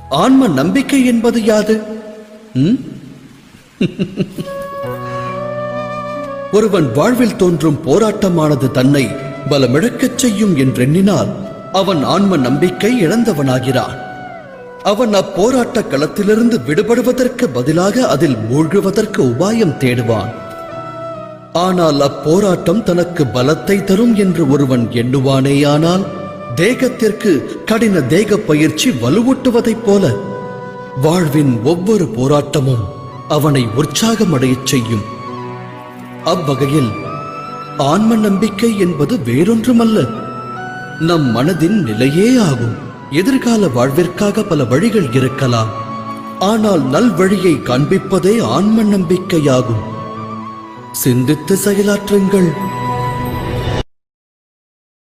ஆன்ம நம்பிக்கை என்பது யாது ம்? ஒருவன் வாழ்வில் தோன்றும் போராட்டமானது தன்னை பலமிழக்கச் செய்யும் என்றெண்ணினால் அவன் ஆன்ம நம்பிக்கை இழந்தவனாகிறான் அவன் அப்போராட்ட களத்திலிருந்து விடுபடுவதற்கு பதிலாக அதில் மூழ்குவதற்கு உபாயம் தேடுவான் ஆனால் அப்போராட்டம் தனக்கு பலத்தை தரும் என்று ஒருவன் எண்ணுவானேயானால் தேகத்திற்கு கடின தேக பயிற்சி வலுவூட்டுவதைப் போல வாழ்வின் ஒவ்வொரு போராட்டமும் அவனை உற்சாகமடையச் செய்யும் அவ்வகையில் ஆன்ம நம்பிக்கை என்பது வேறொன்றுமல்ல நம் மனதின் நிலையே ஆகும் எதிர்கால வாழ்விற்காக பல வழிகள் இருக்கலாம் ஆனால் நல்வழியை காண்பிப்பதே ஆன்ம நம்பிக்கையாகும் சிந்தித்து செயலாற்றுங்கள்